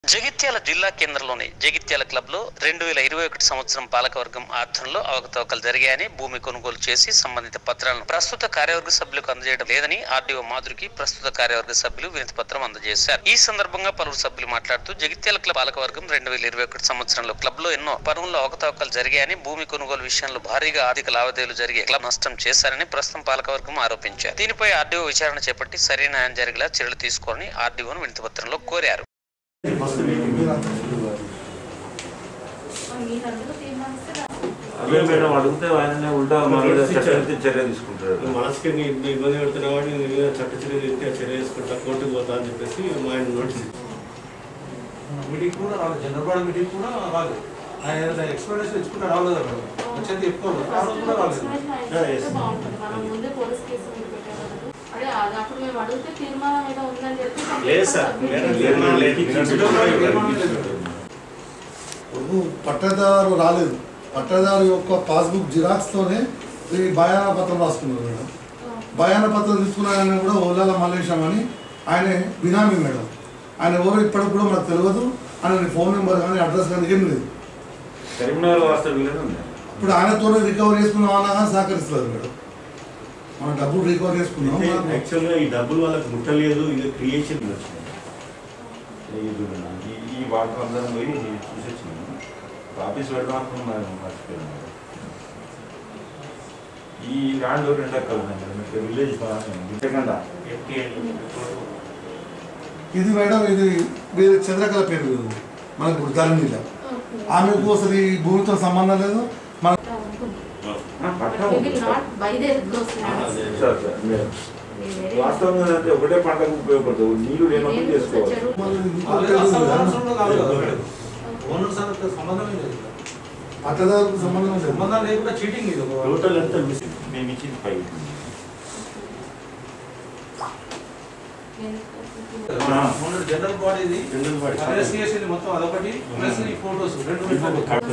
జగిత్యాల జిల్లా కేంద్రంలోని జగిత్యాల క్లబ్ లో రెండు వేల ఇరవై ఒకటి సంవత్సరం పాలకవర్గం ఆధ్వర్యంలో అవకతవకలు జరిగాయని భూమి కొనుగోలు చేసి సంబంధిత పత్రాలను ప్రస్తుత కార్యవర్గ సభ్యులకు అందజేయడం లేదని ఆర్డీఓ మాధురికి ప్రస్తుత కార్యవర్గ సభ్యులు వినతి పత్రం అందజేశారు ఈ సందర్భంగా పలువురు సభ్యులు మాట్లాడుతూ జగిత్యాల క్లబ్ పాలకవర్గం రెండు వేల ఇరవై ఒకటి సంవత్సరంలో క్లబ్ లో ఎన్నో పనుల్లో అవకతవకలు జరిగాయని భూమి కొనుగోలు విషయంలో భారీగా ఆర్థిక లావాదేవీలు జరిగే క్లబ్ నష్టం చేశారని ప్రస్తుతం పాలకవర్గం ఆరోపించారు దీనిపై ఆర్డీఓ విచారణ చేపట్టి సరైన న్యాయం జరిగేలా చర్యలు తీసుకోవాలని ఆర్డీఓను వినతి పత్రంలో కోరారు అదే మేడం అడిగితే ఆయననే ఉల్టా మా మీద చట్టరీత్యా చర్య తీసుకుంటారు మనసుకి నీ నీ ఇబ్బంది పెడుతున్నావు అని నీ మీద చట్ట చర్య రీత్యా చర్య చేసుకుంటా కోర్టుకు పోతా అని చెప్పేసి మా ఆయన నోటీస్ ఇచ్చారు. మీటింగ్ కూడా రాలేదు జనరల్ బాడీ మీటింగ్ కూడా రాలేదు ఆయన ఎక్స్ప్లెనేషన్ ఇచ్చుకుంటే రాలేదు మేడం వచ్చేది చెప్పుకోవాలి ఆ రోజు కూడా రాలేదు అప్పుడు మేము అడిగితే తీర్మానం ఏదో ఉందని చెప్పి లేదు సార్ మేడం తీర్మానం లేదు. ఇప్పుడు పట్టదారు రాలేదు పట్టదారు యొక్క పాస్బుక్ జిరాక్స్తోనే ఈ బయాన పత్రం రాసుకున్నారు మేడం బయాన పత్రం తీసుకున్న ఆయన కూడా ఓలాల మల్లేశం అని ఆయన బినామీ మేడం ఆయన ఎవరు ఇప్పటికి కూడా మనకు తెలియదు ఆయన ఫోన్ నెంబర్ కానీ అడ్రస్ కానీ ఏం లేదు కరీంనగర్ వాస్తవ్యులనే ఉంది ఇప్పుడు ఆయనతోనే రికవర్ చేసుకున్నాం అన్నా కానీ సహకరిస్తారు మేడం మనం డబ్బులు రికవర్ చేసుకున్నాం అయితే మనకు- యాక్చువల్గా ఈ డబ్బులు వాళ్ళకి ముట్టలేదు ఇది క్రియేషన్ వచ్చింది ఈ చూడండి. ఈ- ఈ వాటర్ అందరం పోయి చూసి వచ్చినాము ఆఫీస్ పెడదాం అనుకున్నాను మర్చిపోయాను ఈ రాండు రెండు అక్కలు ఉన్నాయి మేడం ఇక్కడ విలేజ్ విజయకండ ఇది మేడం ఇది వేరే చంద్రకళ పేరు ఇది. మనకు ఇప్పుడు ధరణిల ఆమెకు అసలు ఈ భూమితో సంబంధం లేదు మన సార్ సార్ మేడం వాస్తవంగా అంటే ఒకటే పంటకు ఉపయోగపడుతుంది నీళ్లు లేనప్పుడు చేసుకోవాలి మళ్ళీ ఇంకో వాళ్ళు పేరు అసలు ఉంది. ఓనర్స్తో కాదు కదా మేడం. ఓనర్స్ అన్నట్టు సంబంధమే లేదు పట్టదారుకు సంబంధం లేదు సంబంధం లేకుండా చీటింగ్ ఇది ఒక టోటల్ ఎంత మిస్ మేము ఇచ్చింది పై ఓనర్ జనరల్ బాడీది జనరల్ బాడీ. అరెస్ట్ చేసింది మొత్తం అదొకటి ప్లస్ ఈ ఫోటోస్ రెండు పెట్టాలి.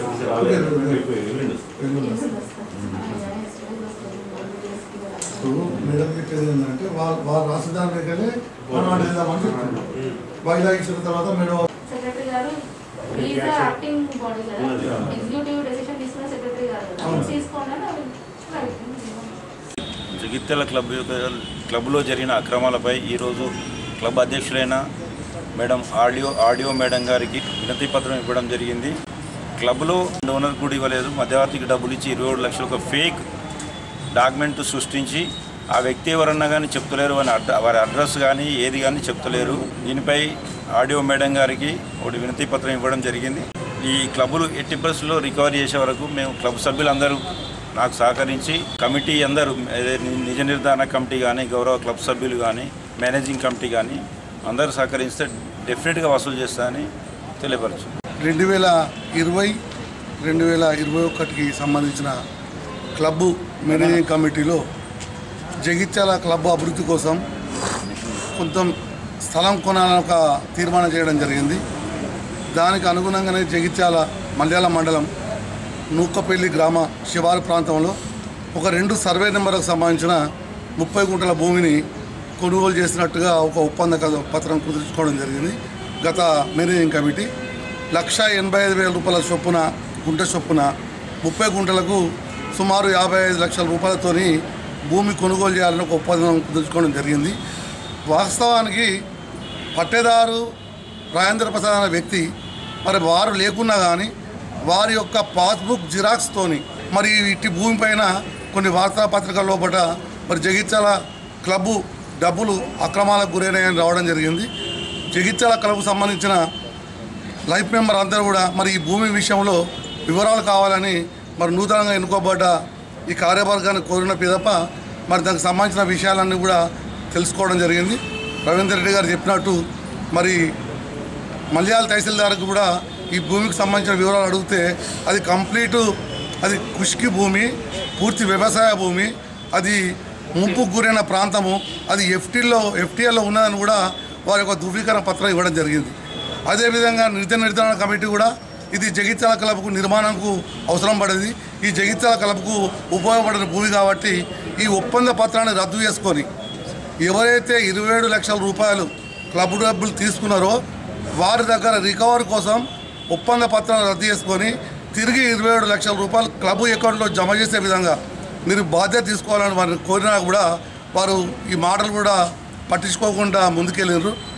ఇప్పుడు మేడం చెప్పేది ఏంటంటే వాళ్ళు వాళ్ళు రాసిన దాని దగ్గరే మనం అడిగిదామని చెప్తున్నాం బయట ఇచ్చిన తర్వాత మేడం సెక్రటరీ గారు ఈజ్ యాక్టింగ్ బాడీ కదా ఉన్నది. ఎగ్జిక్యూటివ్ డెసిషన్ తీసుకున్న సెక్రటరీ గారు కదా అవును. తీసుకోండి అని అవి రైట్. జగిత్యాల క్లబ్ యొక్క క్లబ్లో జరిగిన అక్రమాలపై ఈరోజు క్లబ్ అధ్యక్షులైన మేడం ఆడియో ఆడియో మేడం గారికి వినతి పత్రం ఇవ్వడం జరిగింది క్లబ్లో ఓనర్ కూడా ఇవ్వలేదు మధ్యవర్తికి డబ్బులు ఇచ్చి ఇరవై ఏడు లక్షల ఒక ఫేక్ డాక్యుమెంట్ సృష్టించి ఆ వ్యక్తి ఎవరన్నా కానీ చెప్తలేరు అని అడ్డ వారి అడ్రస్ కానీ ఏది కానీ చెప్తలేరు దీనిపై ఆడియో మేడం గారికి ఒకటి వినతి పత్రం ఇవ్వడం జరిగింది ఈ క్లబ్బులు ఎట్టి పరిస్థితుల్లో రికవరీ చేసే వరకు మేము క్లబ్ సభ్యులందరూ నాకు సహకరించి కమిటీ అందరూ అదే ని- నిజ నిర్ధారణ కమిటీ కానీ గౌరవ క్లబ్ సభ్యులు కానీ మేనేజింగ్ కమిటీ కానీ అందరూ సహకరిస్తే డెఫినెట్గా వసూలు చేస్తానని తెలియపరచు రెండు వేల ఇరవై రెండు వేల ఇరవై ఒకటికి సంబంధించిన క్లబ్బు మేనేజింగ్ కమిటీలో జగిత్యాల క్లబ్ అభివృద్ధి కోసం కొంత స్థలం కొనాలని ఒక తీర్మానం చేయడం జరిగింది దానికి అనుగుణంగానే జగిత్యాల మల్యాల మండలం నూకపల్లి గ్రామ శివారు ప్రాంతంలో ఒక రెండు సర్వే నెంబర్లకు సంబంధించిన ముప్పై గుంటల భూమిని కొనుగోలు చేసినట్టుగా ఒక ఒప్పంద కథ- పత్రం కుదుర్చుకోవడం జరిగింది గత మేనేజింగ్ కమిటీ లక్ష ఎనభై ఐదు వేల రూపాయల చొప్పున గుంట చొప్పున ముప్పై గుంటలకు సుమారు యాభై ఐదు లక్షల రూపాయలతోని భూమి కొనుగోలు చేయాలని ఒక ఒప్పందం కుదుర్చుకోవడం జరిగింది వాస్తవానికి పట్టేదారు రాజేంద్ర ప్రసాద్ అనే వ్యక్తి మరి వారు లేకున్నా కానీ వారి యొక్క పాస్బుక్ జిరాక్స్తోని మరి ఇట్టి భూమిపైన కొన్ని వార్తాపత్రికల లోపల మరి జగిత్యాల క్లబ్బు డబ్బులు అక్రమాలకు గురైనాయని రావడం జరిగింది జగిత్యాల క్లబ్కు సంబంధించిన లైఫ్ మెంబర్ అందరూ కూడా మరి ఈ భూమి విషయంలో వివరాలు కావాలని మరి నూతనంగా ఎన్నుకోబడ్డ ఈ కార్యవర్గాన్ని కోరిన పిదప మరి దానికి సంబంధించిన విషయాలన్నీ కూడా తెలుసుకోవడం జరిగింది రవీందర్ రెడ్డి గారు చెప్పినట్టు మరి మల్యాల తహసీల్దార్కి కూడా ఈ భూమికి సంబంధించిన వివరాలు అడిగితే అది కంప్లీట్ అది కుష్కి భూమి పూర్తి వ్యవసాయ భూమి అది ముంపుకు గురైన ప్రాంతము అది ఎఫ్టీలో ఎఫ్టీఎల్లో ఉన్నదని కూడా వారి యొక్క ధృవీకరణ పత్రం ఇవ్వడం జరిగింది అదేవిధంగా నిధి నిర్ధారణ కమిటీ కూడా ఇది జగిత్యాల క్లబ్కు నిర్మాణంకు అవసరం పడేది ఈ జగిత్యాల క్లబ్కు ఉపయోగపడిన భూమి కాబట్టి ఈ ఒప్పంద పత్రాన్ని రద్దు చేసుకొని ఎవరైతే ఇరవై ఏడు లక్షల రూపాయలు క్లబ్ డబ్బులు తీసుకున్నారో వారి దగ్గర రికవరీ కోసం ఒప్పంద పత్రాలు రద్దు చేసుకొని తిరిగి ఇరవై ఏడు లక్షల రూపాయలు క్లబ్ అకౌంట్లో జమ చేసే విధంగా మీరు బాధ్యత తీసుకోవాలని వారిని కోరినా కూడా వారు ఈ మాటలు కూడా పట్టించుకోకుండా ముందుకెళ్ళారు